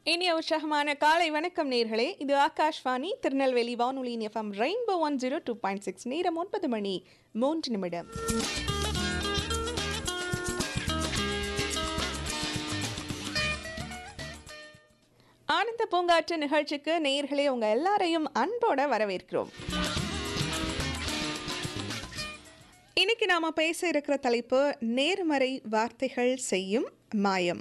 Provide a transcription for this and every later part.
இனிய உற்சாகமான காலை வணக்கம் நேர்களே இது ஆகாஷ்வாணி திருநெல்வேலி வானொலியின் FM rainbow one zero two point six நேரம் ஒன்பது மணி மூன்று நிமிடம் ஆனந்த பூங்காற்று நிகழ்ச்சிக்கு நேயர்களே உங்க எல்லாரையும் அன்போட வரவேற்கிறோம் இன்னைக்கு நாம பேச இருக்கிற தலைப்பு நேர்மறை வார்த்தைகள் செய்யும் மாயம்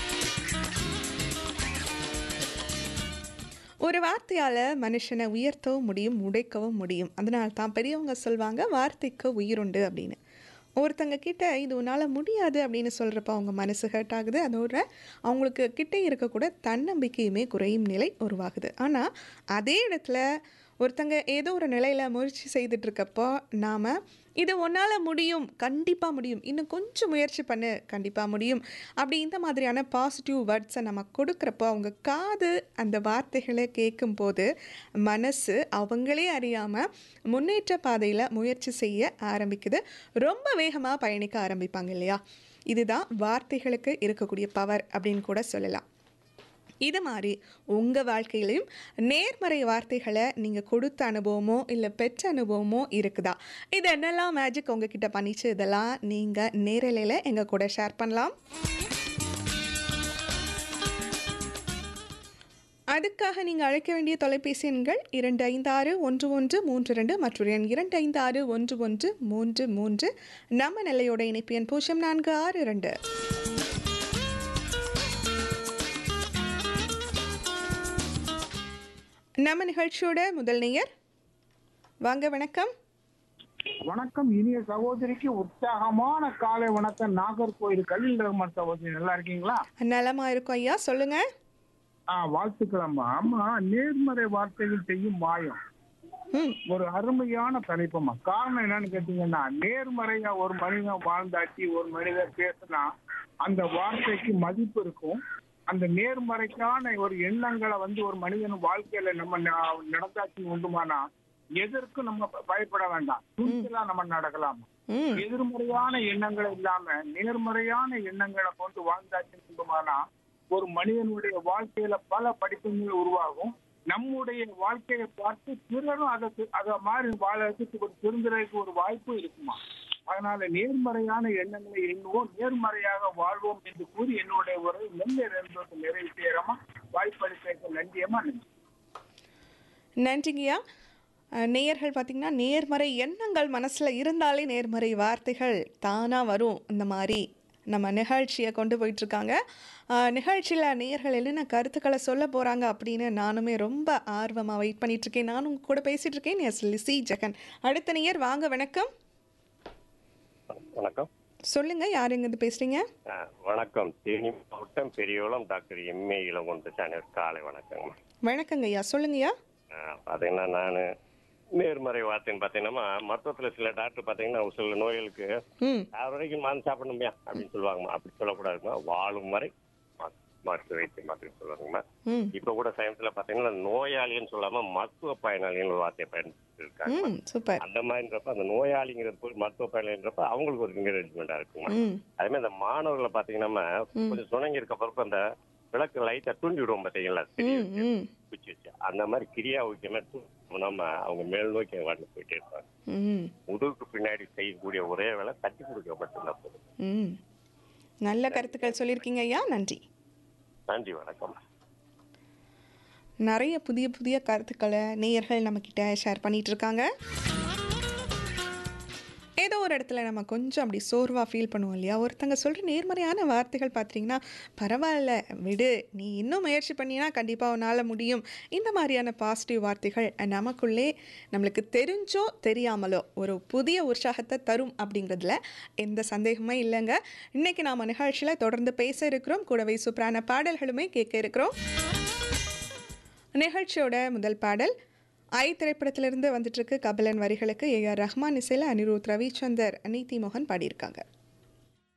ஒரு வார்த்தையால் மனுஷனை உயர்த்தவும் முடியும் உடைக்கவும் முடியும் அதனால தான் பெரியவங்க சொல்லுவாங்க வார்த்தைக்கு உயிருண்டு அப்படின்னு ஒருத்தங்க கிட்ட இது உன்னால் முடியாது அப்படின்னு சொல்கிறப்ப அவங்க மனசு ஹர்ட் ஆகுது அதோட அவங்களுக்கு கிட்டே இருக்கக்கூட தன்னம்பிக்கையுமே குறையும் நிலை உருவாகுது ஆனால் அதே இடத்துல ஒருத்தங்க ஏதோ ஒரு நிலையில் முயற்சி செய்துட்டு இருக்கப்போ நாம் இது உன்னால் முடியும் கண்டிப்பாக முடியும் இன்னும் கொஞ்சம் முயற்சி பண்ணு கண்டிப்பாக முடியும் அப்படி இந்த மாதிரியான பாசிட்டிவ் வேர்ட்ஸை நம்ம கொடுக்குறப்போ அவங்க காது அந்த வார்த்தைகளை கேட்கும்போது மனசு அவங்களே அறியாமல் முன்னேற்ற பாதையில் முயற்சி செய்ய ஆரம்பிக்குது ரொம்ப வேகமாக பயணிக்க ஆரம்பிப்பாங்க இல்லையா இதுதான் வார்த்தைகளுக்கு இருக்கக்கூடிய பவர் அப்படின்னு கூட சொல்லலாம் இது மாதிரி உங்கள் வாழ்க்கையிலையும் நேர்மறை வார்த்தைகளை நீங்கள் கொடுத்த அனுபவமோ இல்லை பெற்ற அனுபவமோ இருக்குதா இது என்னெல்லாம் மேஜிக் உங்ககிட்ட பண்ணிச்சு இதெல்லாம் நீங்கள் நேரலையில் எங்கள் கூட ஷேர் பண்ணலாம் அதுக்காக நீங்கள் அழைக்க வேண்டிய தொலைபேசி எண்கள் இரண்டு ஐந்து ஆறு ஒன்று ஒன்று மூன்று ரெண்டு மற்றும் எண் இரண்டு ஐந்து ஆறு ஒன்று ஒன்று மூன்று மூன்று நம்ம நிலையோட இணைப்பு எண் பூஜ்ஜியம் நான்கு ஆறு ரெண்டு நம்ம நிகழ்ச்சியோட முதல் நேயர் வாங்க வணக்கம் வணக்கம் இனிய சகோதரிக்கு உற்சாகமான காலை வணக்கம் நாகர்கோயில் கலில் ரஹ்மான் சகோதரி நல்லா இருக்கீங்களா நலமா இருக்கும் ஐயா சொல்லுங்க ஆ வாழ்த்துக்கலாமா ஆமா நேர்மறை வார்த்தைகள் செய்யும் மாயம் ம் ஒரு அருமையான தலைப்புமா காரணம் என்னன்னு கேட்டீங்கன்னா நேர்மறையா ஒரு மனிதன் வாழ்ந்தாச்சு ஒரு மனிதர் பேசினா அந்த வார்த்தைக்கு மதிப்பு இருக்கும் அந்த நேர்மறைக்கான ஒரு எண்ணங்களை வந்து ஒரு மனிதன் வாழ்க்கையில நம்ம ந- நடந்தாச்சுன்னு உண்டுமானா எதற்கும் நம்ம ப- பயப்பட வேண்டாம் துணிச்சலா நம்ம நடக்கலாம் ம் எதிர்மறையான எண்ணங்கள் இல்லாம நேர்மறையான எண்ணங்களை கொண்டு வாழ்ந்தாச்சுன்னு சொல்லுமானா ஒரு மனிதனுடைய வாழ்க்கையில பல படிப்புகள் உருவாகும் நம்முடைய வாழ்க்கையை பார்த்து பிறரும் அதை தி- அதை மாதிரி வாழறதுக்கு ஒரு திருந்துறதுக்கு ஒரு வாய்ப்பு இருக்குமா அதனால நேர்மறையான எண்ணங்களை எண்ணுவோம் நேர்மறையாக வாழ்வோம் என்று கூறி என்னுடைய உரை நெல்லை ரெண்டு நிறைவு செய்யறமா வாய்ப்பளித்த நன்றியமா நன்றி நன்றிங்கய்யா அஹ், நேயர்கள் பார்த்தீங்கன்னா நேர்மறை எண்ணங்கள் மனசில் இருந்தாலே நேர்மறை வார்த்தைகள் தானாக வரும் இந்த மாதிரி நம்ம நிகழ்ச்சியை கொண்டு போயிட்டுருக்காங்க நிகழ்ச்சியில் நேயர்கள் என்னென்ன கருத்துக்களை சொல்ல போகிறாங்க அப்படின்னு நானுமே ரொம்ப ஆர்வமாக வெயிட் பண்ணிகிட்ருக்கேன் நானும் உங்க கூட பேசிகிட்டு இருக்கேன் எஸ் லிசி ஜெகன் அடுத்த நேயர் வாங்க வணக்கம் வணக்கம் சொல்லுங்கள் யார் எங்கேருந்து பேசுகிறீங்க ஆ, வணக்கம் தேனி மாவட்டம் Periyakulam doctor MA Ilangondu channel காலை வணக்கங்க வணக்கங்க ஐயா சொல்லுங்கய்யா பார்த்தீங்கன்னா நான் நேர்மறை வார்த்தைன்னு பார்த்தீங்கன்னா மருத்துவத்தில் சில டாக்டர் பார்த்தீங்கன்னா ஒரு சில நோய்களுக்கு ம் யார் வரைக்கும் மருந்து சாப்பிடணுமையா அப்படின்னு சொல்லுவாங்கம்மா அப்படி சொல்லக்கூடாதுமா வாழும் வரை ம- மருத்துவ வைத்தியம் அப்படின்னு சொல்லுவாங்கம்மா ம் இப்போ கூட சயின்ஸில் பார்த்தீங்கன்னா நோயாளின்னு சொல்லாமல் மருத்துவ பயனாளின்னு ஒரு வார்த்தையை பயன்படுத்தி இருக்காங்க ம் சூப்பர் அந்த மாதிரின்றப்ப அந்த நோயாளிங்கிறது போய் மருத்துவ பயனாளின்றப்ப அவங்களுக்கு ஒரு என்கரேஜ்மெண்ட்டாக இருக்குமா ம் அதே மாதிரி இந்த மாணவர்களை பாத்தீங்கன்னா கொஞ்சம் சுணங்கி இருக்க பிறகு அந்த விளக்கு லைட்டா தூண்டி விடுவோம் பாத்தீங்களா ம் ம் குச்சி வச்சு அந்த மாதிரி கிரியா வைக்கமே நம்ம அவங்க மேல் நோக்கி வாழ்ந்து போயிட்டே இருப்பாங்க ம் முதுகுக்கு பின்னாடி செய்யக்கூடிய ஒரே வேலை தட்டி கொடுக்க மட்டும்தான் போதும் ம் நல்ல கருத்துக்கள் சொல்லியிருக்கீங்க ஐயா நன்றி நன்றி வணக்கம் நிறைய புதிய புதிய கருத்துக்களை நேயர்கள் நம்மக்கிட்ட ஷேர் பண்ணிட்டு இருக்காங்க ஏதோ ஒரு இடத்துல நம்ம கொஞ்சம் அப்படி சோர்வாக ஃபீல் பண்ணுவோம் இல்லையா ஒருத்தங்க சொல்கிற நேர்மறையான வார்த்தைகள் பார்த்தீங்கன்னா பரவாயில்ல விடு நீ இன்னும் முயற்சி பண்ணினா கண்டிப்பாக உன்னால் முடியும் இந்த மாதிரியான பாசிட்டிவ் வார்த்தைகள் நமக்குள்ளே நம்மளுக்கு தெரிஞ்சோ தெரியாமலோ ஒரு புதிய உற்சாகத்தை தரும் அப்படிங்கிறதுல எந்த சந்தேகமே இல்லைங்க இன்றைக்கி நாம் நிகழ்ச்சியில் தொடர்ந்து பேச இருக்கிறோம் கூடவே சூப்பரான பாடல்களுமே கேட்க இருக்கிறோம் நிகழ்ச்சியோட முதல் பாடல் ஐ திரைப்படத்திலிருந்து வந்துட்டு இருக்கு கபிலன் வரிகளுக்கு ஏ ஆர் ரஹ்மான் இசையில் அனிருத் ரவிச்சந்தர் நீதி மோகன் பாடியிருக்காங்க